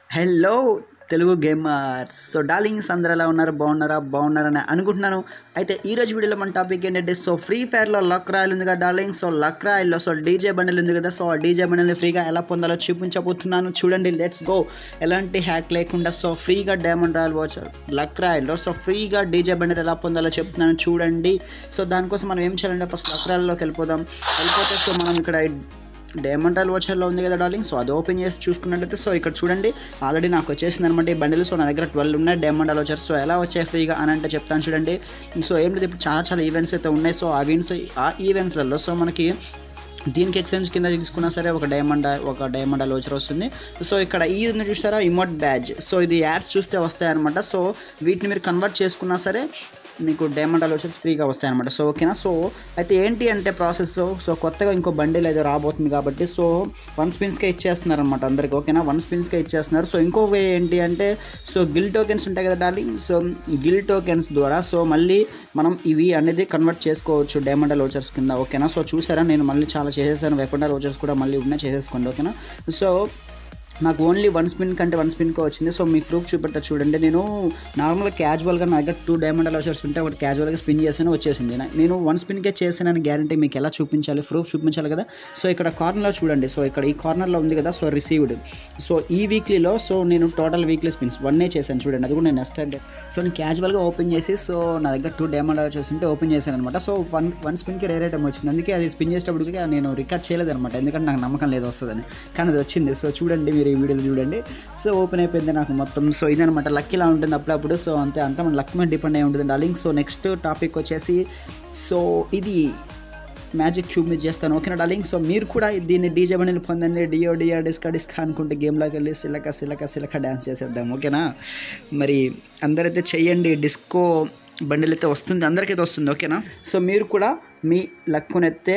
hello Telugu gamers so darlings అందరూ ఎలా ఉన్నారు బాగున్నారా బాగున్నారని అనుకుంటున్నాను అయితే ఈ రోజు వీడియోలో మన టాపిక్ ఏంటంటే సో ఫ్రీ ఫైర్లో లక్ రాయల్ ఉంది కదా డార్లింగ్ సో లక్ రాయల్లో సో డీజే బండిల్ ఉంది కదా సో ఆ డీజే బండిల్ని ఫ్రీగా ఎలా పొందాలో చూపించబోతున్నాను చూడండి లెట్స్ గో ఎలాంటి హ్యాక్ లేకుండా సో ఫ్రీగా డైమండ్ రాయల్ వాచర్ లక్ రాయల్లో సో ఫ్రీగా డీజే బండిల్ ఎలా పొందాలో చెప్తున్నాను చూడండి సో దానికోసం మనం ఏం చేయాలంటే ఫస్ట్ లక్ రాయల్లోకి వెళ్ళిపోదాం వెళ్ళిపోతే సో మనం ఇక్కడ డైమండ్ రాయల్ వాచర్లో ఉంది కదా డార్లింగ్ సో అది ఓపెన్ చేసి చూసుకున్నట్లయితే సో ఇక్కడ చూడండి ఆల్రెడీ నాకు వచ్చేసింది అనమాట ఈ బండిల్ సో నా దగ్గర ట్వెల్వ్ ఉన్నాయి డైమండ్ రాయల్ వాచర్స్ సో ఎలా వచ్చాయి ఫ్రీగా అని అంటే చెప్తాను చూడండి సో ఏం లేదు ఇప్పుడు చాలా చాలా ఈవెంట్స్ అయితే ఉన్నాయి సో ఆ ఈవెంట్స్ ఆ ఈవెంట్స్లలో సో మనకి దీనికి ఎక్స్చేంజ్ కింద తీసుకున్నా సరే ఒక డైమండ్ ఒక డైమండ్ లోచర్ వస్తుంది సో ఇక్కడ ఈ ఉంది చూస్తారా ఇమోట్ బ్యాజ్ సో ఇది యాడ్స్ చూస్తే వస్తాయి అనమాట సో వీటిని మీరు కన్వర్ట్ చేసుకున్నా సరే మీకు డైమండ్ అలోచర్స్ ఫ్రీగా వస్తాయి అనమాట సో ఓకేనా సో అయితే ఏంటి అంటే ప్రాసెస్ సో కొత్తగా ఇంకో బండిల్ ఏదో రాబోతుంది కాబట్టి సో వన్ స్పిన్స్కే ఇచ్చేస్తున్నారు అనమాట అందరికి ఓకేనా వన్ స్పిన్స్కే ఇచ్చేస్తున్నారు సో ఇంకో వే ఏంటి అంటే సో గిల్ టోకెన్స్ ఉంటాయి కదా డార్లింగ్ సో గిల్ టోకెన్స్ ద్వారా సో మళ్ళీ మనం ఇవి అనేది కన్వర్ట్ చేసుకోవచ్చు డైమండ్ లోచర్స్ కింద ఓకేనా సో చూసారా నేను మళ్ళీ చాలా చేసేసాను వెపన్ లోచర్స్ కూడా మళ్ళీ ఉన్నాయి చేసేసుకోండి ఓకేనా సో నాకు ఓన్లీ వన్ స్పిన్ కంటే వన్ స్పిన్కే వచ్చింది సో మీ ప్రూఫ్ చూపెట్టా చూడండి నేను నార్మల్గా క్యాజువల్గా నా దగ్గర టూ డైమండ్ అలౌచర్స్ ఉంటే ఒకటి క్యాజువల్గా స్పిన్ చేసాను వచ్చేసింది నా- నేను వన్ స్పిన్కే చేసానని గ్యారంటీ మీకు ఎలా చూపించాలి ప్రూఫ్ చూపించాలి కదా సో ఇక్కడ కార్నర్లో చూడండి సో ఇక్కడ ఈ కార్నర్లో ఉంది కదా సో రిసీవ్డ్ సో ఈ వీక్లీలో సో నేను టోటల్ వీక్లీ స్పిన్స్ వన్నే చేశాను చూడండి అది కూడా నేను నెక్స్ట్ అంటే సో నేను క్యాజువల్గా ఓపెన్ చేసి సో నా దగ్గర టూ డైమండ్ అలౌచర్స్ ఉంటే ఓపెన్ చేశాను అనమాట సో వన్ వన్ స్పిన్కి రేర్ ఐటమ్ వచ్చింది అందుకే అది స్పిన్ చేసేటప్పటికి నేను రికార్డ్ చేయలేదు అనమాట ఎందుకంటే నాకు నమ్మకం లేదు వస్తుందని కానీ అది వచ్చింది సో చూడండి మీరు ఈ వీడియోలో చూడండి సో ఓపెన్ అయిపోయింది నాకు మొత్తం సో ఇదనమాట లక్ ఇలా ఉంటుంది అప్పుడప్పుడు సో అంతే అంతా మన లక్ మీద డిపెండ్ అయి ఉంటుంది డార్లింగ్ సో నెక్స్ట్ టాపిక్ వచ్చేసి సో ఇది మ్యాజిక్ క్యూబ్ మీద చేస్తాను ఓకేనా డార్లింగ్ సో మీరు కూడా దీన్ని డీజే బండిని పొందండి డియో డియో డిస్కా డిస్కా అనుకుంటే గేమ్లోకి వెళ్ళి సిలక సిలక సిలక డ్యాన్స్ చేసేద్దాం ఓకేనా మరి అందరైతే చెయ్యండి డిస్కో బండిల్ అయితే వస్తుంది అందరికైతే వస్తుంది ఓకేనా సో మీరు కూడా మీ లక్కునెత్తే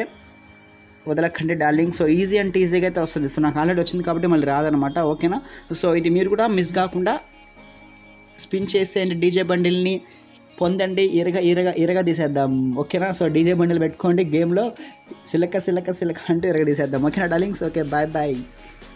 వదలకండి డార్లింగ్ సో ఈజీ అంటే ఈజీగా అయితే వస్తుంది సో నాకు ఆల్రెడీ వచ్చింది కాబట్టి మళ్ళీ రాదనమాట ఓకేనా సో ఇది మీరు కూడా మిస్ కాకుండా స్పిన్ చేసేయండి డీజే బండిల్ని పొందండి ఇరగ ఇరగ ఇరగ తీసేద్దాం ఓకేనా సో డీజే బండిల్ పెట్టుకోండి గేమ్లో సిలక సిలక సిలక అంటూ ఇరగ తీసేద్దాం ఓకేనా డార్లింగ్స్ ఓకే బాయ్ బాయ్